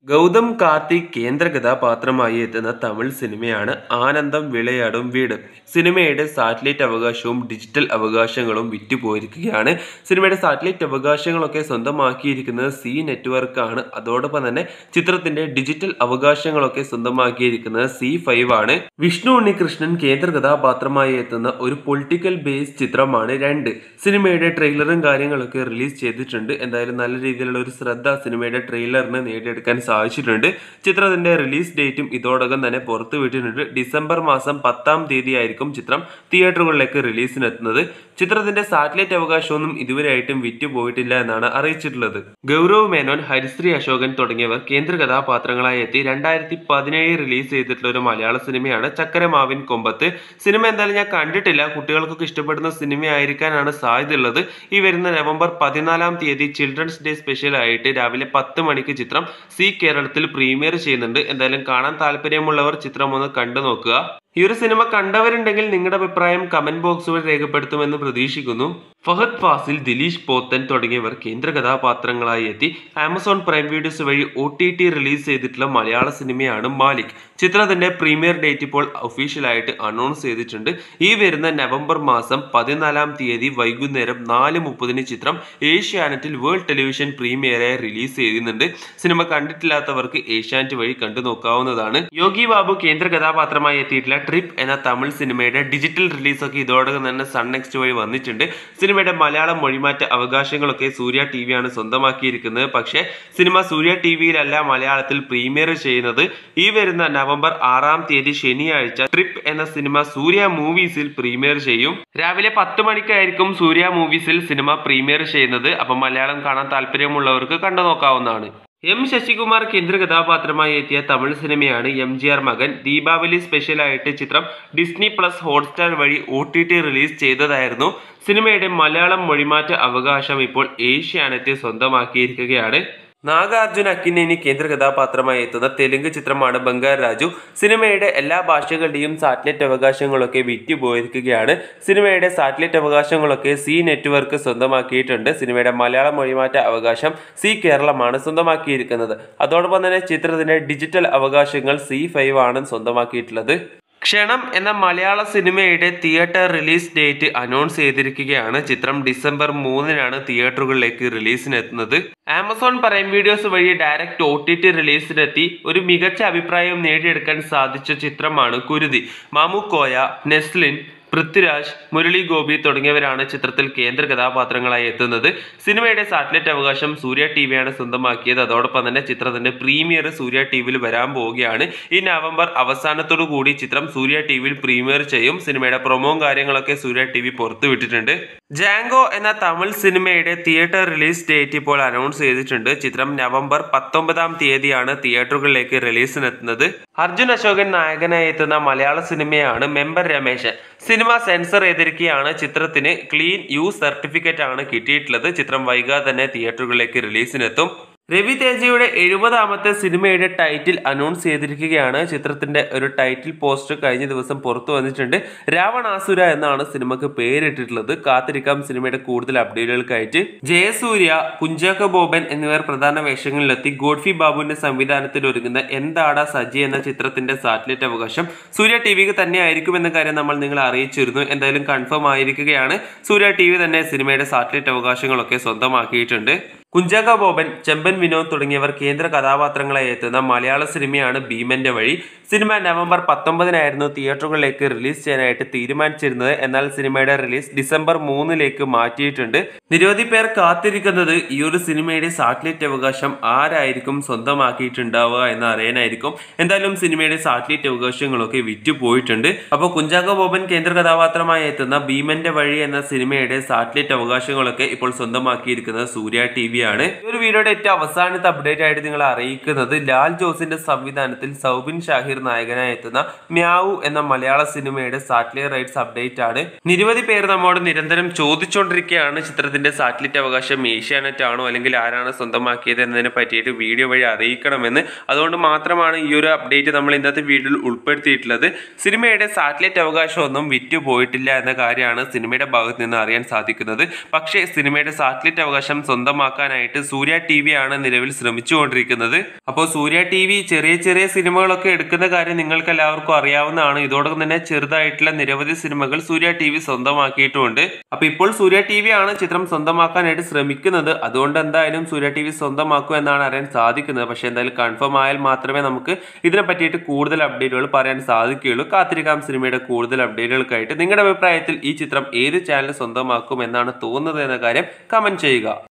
ഗൗതം കാർത്തിക് കേന്ദ്ര കഥാപാത്രമായി എത്തുന്ന തമിഴ് സിനിമയാണ് ആനന്ദം വിളയാടും വീട് സിനിമയുടെ സാറ്റലൈറ്റ് അവകാശവും ഡിജിറ്റൽ അവകാശങ്ങളും വിറ്റുപോയിരിക്കുകയാണ് സിനിമയുടെ സാറ്റലൈറ്റ് അവകാശങ്ങളൊക്കെ സ്വന്തമാക്കിയിരിക്കുന്നത് സി നെറ്റ്വർക്കാണ് അതോടൊപ്പം തന്നെ ചിത്രത്തിന്റെ ഡിജിറ്റൽ അവകാശങ്ങളൊക്കെ സ്വന്തമാക്കിയിരിക്കുന്നത് സി ഫൈവ് ആണ് വിഷ്ണു ഉണ്ണികൃഷ്ണൻ കേന്ദ്ര കഥാപാത്രമായി എത്തുന്ന ഒരു പൊളിറ്റിക്കൽ ബേസ് ചിത്രമാണ് രണ്ട് സിനിമയുടെ ട്രെയിലറും കാര്യങ്ങളൊക്കെ റിലീസ് ചെയ്തിട്ടുണ്ട് എന്തായാലും നല്ല രീതിയിലുള്ള ഒരു ശ്രദ്ധ സിനിമയുടെ ട്രെയിലറിന് നേടിയെടുക്കാൻ സാധിച്ചിട്ടുണ്ട് ചിത്രത്തിന്റെ റിലീസ് ഡേറ്റും ഇതോടകം തന്നെ പുറത്തു വിട്ടിട്ടുണ്ട് ഡിസംബർ മാസം പത്താം തീയതി ആയിരിക്കും ചിത്രം തിയേറ്ററുകളിലേക്ക് റിലീസിനെത്തുന്നത് ചിത്രത്തിന്റെ സാറ്റലൈറ്റ് അവകാശമൊന്നും ഇതുവരെയായിട്ടും വിറ്റുപോയിട്ടില്ല എന്നാണ് അറിയിച്ചിട്ടുള്ളത് ഗൗരവ് മേനോൻ ഹരിശ്രീ അശോകൻ തുടങ്ങിയവർ കേന്ദ്ര കഥാപാത്രങ്ങളായി എത്തി രണ്ടായിരത്തി പതിനേഴ് റിലീസ് ചെയ്തിട്ടുള്ള ഒരു മലയാള സിനിമയാണ് ചക്കരമാവിൻ കൊമ്പത്ത് സിനിമ എന്തായാലും ഞാൻ കണ്ടിട്ടില്ല കുട്ടികൾക്കൊക്കെ ഇഷ്ടപ്പെടുന്ന സിനിമ ആയിരിക്കാനാണ് സാധ്യതയുള്ളത് ഈ വരുന്ന നവംബർ പതിനാലാം തീയതി ചിൽഡ്രൻസ് ഡേ സ്പെഷ്യൽ ആയിട്ട് രാവിലെ പത്ത് മണിക്ക് ചിത്രം സി കേരളത്തിൽ പ്രീമിയർ ചെയ്യുന്നുണ്ട് എന്തായാലും കാണാൻ താല്പര്യമുള്ളവർ ചിത്രം ഒന്ന് കണ്ടു നോക്കുക ഈ ഒരു സിനിമ കണ്ടവരുണ്ടെങ്കിൽ നിങ്ങളുടെ അഭിപ്രായം കമന്റ് ബോക്സ് വഴി രേഖപ്പെടുത്തുമെന്ന് പ്രതീക്ഷിക്കുന്നു ഫഹദ് ഫാസിൽ ദിലീഷ് പോത്തൻ തുടങ്ങിയവർ കേന്ദ്ര കഥാപാത്രങ്ങളായി എത്തി ആമസോൺ പ്രൈം വീഡിയോസ് വഴി ഒ ടി ടി റിലീസ് ചെയ്തിട്ടുള്ള മലയാള സിനിമയാണ് മാലിക് ചിത്രത്തിന്റെ പ്രീമിയർ ഡേറ്റ് ഇപ്പോൾ ഒഫീഷ്യലായിട്ട് അനൗൺസ് ചെയ്തിട്ടുണ്ട് ഈ വരുന്ന നവംബർ മാസം പതിനാലാം തീയതി വൈകുന്നേരം നാല് മുപ്പതിന് ചിത്രം ഏഷ്യാനെറ്റിൽ വേൾഡ് ടെലിവിഷൻ പ്രീമിയറായി റിലീസ് ചെയ്യുന്നുണ്ട് സിനിമ കണ്ടിട്ടില്ലാത്തവർക്ക് ഏഷ്യാനെറ്റ് വഴി കണ്ടു നോക്കാവുന്നതാണ് യോഗി ബാബു കേന്ദ്ര കഥാപാത്രമായി എത്തിയിട്ടുള്ള ട്രിപ്പ് എന്ന തമിഴ് സിനിമയുടെ ഡിജിറ്റൽ റിലീസൊക്കെ ഇതോടകം തന്നെ സൺ നെക്സ്റ്റ് വഴി വന്നിട്ടുണ്ട് സിനിമയുടെ മലയാളം മൊഴിമാറ്റ അവകാശങ്ങളൊക്കെ സൂര്യ ടി വിയാണ് സ്വന്തമാക്കിയിരിക്കുന്നത് പക്ഷേ സിനിമ സൂര്യ ടി വിയിലല്ല മലയാളത്തിൽ പ്രീമിയർ ചെയ്യുന്നത് ഈ വരുന്ന നവംബർ ആറാം തീയതി ശനിയാഴ്ച ട്രിപ്പ് എന്ന സിനിമ സൂര്യ മൂവീസിൽ പ്രീമിയർ ചെയ്യും രാവിലെ പത്ത് മണിക്കായിരിക്കും സൂര്യ മൂവീസിൽ സിനിമ പ്രീമിയർ ചെയ്യുന്നത് അപ്പം മലയാളം കാണാൻ താല്പര്യമുള്ളവർക്ക് കണ്ടു നോക്കാവുന്നതാണ് എം ശശികുമാർ കേന്ദ്ര കഥാപാത്രമായി എത്തിയ തമിഴ് സിനിമയാണ് എം ജി ആർ മകൻ ദീപാവലി സ്പെഷ്യലായിട്ട് ചിത്രം ഡിസ്നി പ്ലസ് ഹോട്ട്സ്റ്റാർ വഴി ഒ ടി ടി റിലീസ് ചെയ്തതായിരുന്നു സിനിമയുടെ മലയാളം മൊഴിമാറ്റ അവകാശം ഇപ്പോൾ ഏഷ്യാനെറ്റ് സ്വന്തമാക്കിയിരിക്കുകയാണ് നാഗാർജുന അക്കിന്നേനി കേന്ദ്ര കഥാപാത്രമായി എത്തുന്ന തെലുങ്ക് ചിത്രമാണ് ബംഗാർ രാജു സിനിമയുടെ എല്ലാ ഭാഷകളുടെയും സാറ്റലൈറ്റ് അവകാശങ്ങളൊക്കെ വിറ്റുപോയിരിക്കുകയാണ് സിനിമയുടെ സാറ്റലൈറ്റ് അവകാശങ്ങളൊക്കെ സി നെറ്റ്വർക്ക് സ്വന്തമാക്കിയിട്ടുണ്ട് സിനിമയുടെ മലയാളം മൊഴിമാറ്റ അവകാശം സി കേരളമാണ് സ്വന്തമാക്കിയിരിക്കുന്നത് അതോടൊപ്പം തന്നെ ചിത്രത്തിന്റെ ഡിജിറ്റൽ അവകാശങ്ങൾ സി ഫൈവ് ആണ് സ്വന്തമാക്കിയിട്ടുള്ളത് ക്ഷണം എന്ന മലയാള സിനിമയുടെ തിയേറ്റർ റിലീസ് ഡേറ്റ് അനൗൺസ് ചെയ്തിരിക്കുകയാണ് ചിത്രം ഡിസംബർ മൂന്നിനാണ് തിയേറ്ററുകളിലേക്ക് റിലീസിനെത്തുന്നത് ആമസോൺ പ്രൈം വീഡിയോസ് വഴി ഡയറക്റ്റ് ഒ ടി ടി റിലീസിനെത്തി ഒരു മികച്ച അഭിപ്രായം നേടിയെടുക്കാൻ സാധിച്ച ചിത്രമാണ് കുരുതി മാമുക്കോയ നെസ്ലിൻ പൃഥ്വിരാജ് മുരളി ഗോപി തുടങ്ങിയവരാണ് ചിത്രത്തിൽ കേന്ദ്ര കഥാപാത്രങ്ങളായി എത്തുന്നത് സിനിമയുടെ സാറ്റലൈറ്റ് അവകാശം സൂര്യ ടി വിയാണ് സ്വന്തമാക്കിയത് അതോടൊപ്പം തന്നെ ചിത്രത്തിന്റെ പ്രീമിയർ സൂര്യ ടി വിയിൽ വരാൻ പോവുകയാണ് ഈ നവംബർ അവസാനത്തോടു കൂടി ചിത്രം സൂര്യ ടി വിയിൽ പ്രീമിയർ ചെയ്യും സിനിമയുടെ പ്രൊമോയും കാര്യങ്ങളൊക്കെ സൂര്യ ടി വി പുറത്തുവിട്ടിട്ടുണ്ട് ജാങ്കോ എന്ന തമിഴ് സിനിമയുടെ തിയേറ്റർ റിലീസ് ഡേറ്റ് ഇപ്പോൾ അനൗൺസ് ചെയ്തിട്ടുണ്ട് ചിത്രം നവംബർ പത്തൊമ്പതാം തീയതിയാണ് തിയേറ്ററുകളിലേക്ക് റിലീസിനെത്തുന്നത് അർജുൻ അശോകൻ നായകനായി എത്തുന്ന മലയാള സിനിമയാണ് മെമ്പർ രമേശൻ സിനിമ സെൻസർ ചെയ്തിരിക്കുകയാണ് ചിത്രത്തിന് ക്ലീൻ യു സർട്ടിഫിക്കറ്റ് ആണ് കിട്ടിയിട്ടുള്ളത് ചിത്രം വൈകാതെ തന്നെ തിയേറ്ററുകളിലേക്ക് റിലീസിനെത്തും രവി തേജയുടെ എഴുപതാമത്തെ സിനിമയുടെ ടൈറ്റിൽ അനൗൺസ് ചെയ്തിരിക്കുകയാണ് ചിത്രത്തിന്റെ ഒരു ടൈറ്റിൽ പോസ്റ്റർ കഴിഞ്ഞ ദിവസം പുറത്തു വന്നിട്ടുണ്ട് രാവണാസുര എന്നാണ് സിനിമക്ക് പേരിട്ടിട്ടുള്ളത് കാത്തിരിക്കാം സിനിമയുടെ കൂടുതൽ അപ്ഡേറ്റുകൾക്കായിട്ട് ജയസൂര്യ കുഞ്ചാക്ക ബോബൻ എന്നിവർ പ്രധാന വേഷങ്ങളിലെത്തി ഗോഡ്ഫി ബാബുവിന്റെ സംവിധാനത്തിൽ ഒരുങ്ങുന്ന എന്താടാ സജി എന്ന ചിത്രത്തിന്റെ സാറ്റലൈറ്റ് അവകാശം സൂര്യ ടി വിക്ക് തന്നെ ആയിരിക്കും എന്ന കാര്യം നമ്മൾ നിങ്ങളെ അറിയിച്ചിരുന്നു എന്തായാലും കൺഫേം ആയിരിക്കുകയാണ് സൂര്യ ടി വി തന്നെ സിനിമയുടെ സാറ്റലൈറ്റ് അവകാശങ്ങളൊക്കെ സ്വന്തമാക്കിയിട്ടുണ്ട് കുഞ്ചാക്ക ബോബൻ ചെമ്പൻ വിനോദ് തുടങ്ങിയവർ കേന്ദ്ര കഥാപാത്രങ്ങളായി എത്തുന്ന മലയാള സിനിമയാണ് ഭീമന്റെ വഴി സിനിമ നവംബർ പത്തൊമ്പതിനായിരുന്നു തിയേറ്ററുകളിലേക്ക് റിലീസ് ചെയ്യാനായിട്ട് തീരുമാനിച്ചിരുന്നത് എന്നാൽ സിനിമയുടെ റിലീസ് ഡിസംബർ മൂന്നിലേക്ക് മാറ്റിയിട്ടുണ്ട് നിരവധി പേർ കാത്തിരിക്കുന്നത് ഈ ഒരു സിനിമയുടെ സാറ്റലൈറ്റ് അവകാശം ആരായിരിക്കും സ്വന്തമാക്കിയിട്ടുണ്ടാവുക എന്ന് അറിയാനായിരിക്കും എന്തായാലും സിനിമയുടെ സാറ്റലൈറ്റ് അവകാശങ്ങളൊക്കെ വിറ്റുപോയിട്ടുണ്ട് അപ്പോൾ കുഞ്ചാക്ക ബോബൻ കേന്ദ്ര കഥാപാത്രമായി എത്തുന്ന ഭീമന്റെ വഴി എന്ന സിനിമയുടെ സാറ്റലൈറ്റ് അവകാശങ്ങളൊക്കെ ഇപ്പോൾ സ്വന്തമാക്കിയിരിക്കുന്നത് സൂര്യ ടി വി ആണ് ഈ ഒരു വീഡിയോയുടെ ഏറ്റവും അവസാനത്തെ അപ്ഡേറ്റ് ആയിട്ട് നിങ്ങളെ അറിയിക്കുന്നത് ലാൽ ജോസിന്റെ സംവിധാനത്തിൽ സൗബിൻ ഷാഹിർ നായകനായി എത്തുന്ന മ്യാവു എന്ന മലയാള സിനിമയുടെ സാറ്റലൈറ്റ് റൈറ്റ്സ് അപ്ഡേറ്റ് ആണ് നിരവധി പേര് നമ്മോട് നിരന്തരം ചോദിച്ചുകൊണ്ടിരിക്കുകയാണ് ചിത്രത്തിന്റെ സാറ്റലൈറ്റ് അവകാശം ഏഷ്യാനെറ്റ് ആണോ അല്ലെങ്കിൽ ആരാണ് സ്വന്തമാക്കിയത് എന്നതിനെ പറ്റിയിട്ട് വീഡിയോ വഴി അറിയിക്കണമെന്ന് അതുകൊണ്ട് മാത്രമാണ് ഈ ഒരു അപ്ഡേറ്റ് നമ്മൾ ഇന്നത്തെ വീഡിയോയിൽ ഉൾപ്പെടുത്തിയിട്ടുള്ളത് സിനിമയുടെ സാറ്റലൈറ്റ് അവകാശമൊന്നും വിറ്റു പോയിട്ടില്ല എന്ന കാര്യമാണ് സിനിമയുടെ ഭാഗത്ത് നിന്ന് അറിയാൻ സാധിക്കുന്നത് പക്ഷേ സിനിമയുടെ സാറ്റലൈറ്റ് അവകാശം സ്വന്തമാക്കാൻ സ്വന്തമാക്കാനായിട്ട് സൂര്യ ടി വി ആണ് നിലവിൽ ശ്രമിച്ചുകൊണ്ടിരിക്കുന്നത് അപ്പോൾ സൂര്യ ടി വി ചെറിയ ചെറിയ സിനിമകളൊക്കെ എടുക്കുന്ന കാര്യം നിങ്ങൾക്ക് എല്ലാവർക്കും അറിയാവുന്നതാണ് ഇതോടൊപ്പം തന്നെ ചെറുതായിട്ടുള്ള നിരവധി സിനിമകൾ സൂര്യ ടി വി സ്വന്തമാക്കിയിട്ടുമുണ്ട് അപ്പോൾ ഇപ്പോൾ സൂര്യ ടി വി ആണ് ചിത്രം സ്വന്തമാക്കാനായിട്ട് ശ്രമിക്കുന്നത് അതുകൊണ്ട് എന്തായാലും സൂര്യ ടി വി സ്വന്തമാക്കും എന്നാണ് അറിയാൻ സാധിക്കുന്നത് പക്ഷേ എന്തായാലും കൺഫേം ആയാൽ മാത്രമേ നമുക്ക് ഇതിനെ പറ്റിയിട്ട് കൂടുതൽ അപ്ഡേറ്റുകൾ പറയാൻ സാധിക്കുകയുള്ളൂ കാത്തിരിക്കാം സിനിമയുടെ കൂടുതൽ അപ്ഡേറ്റുകൾക്കായിട്ട് നിങ്ങളുടെ അഭിപ്രായത്തിൽ ഈ ചിത്രം ഏത് ചാനൽ സ്വന്തമാക്കും എന്നാണ് തോന്നുന്നത് എന്ന കാര്യം കമന്റ് ചെയ്യുക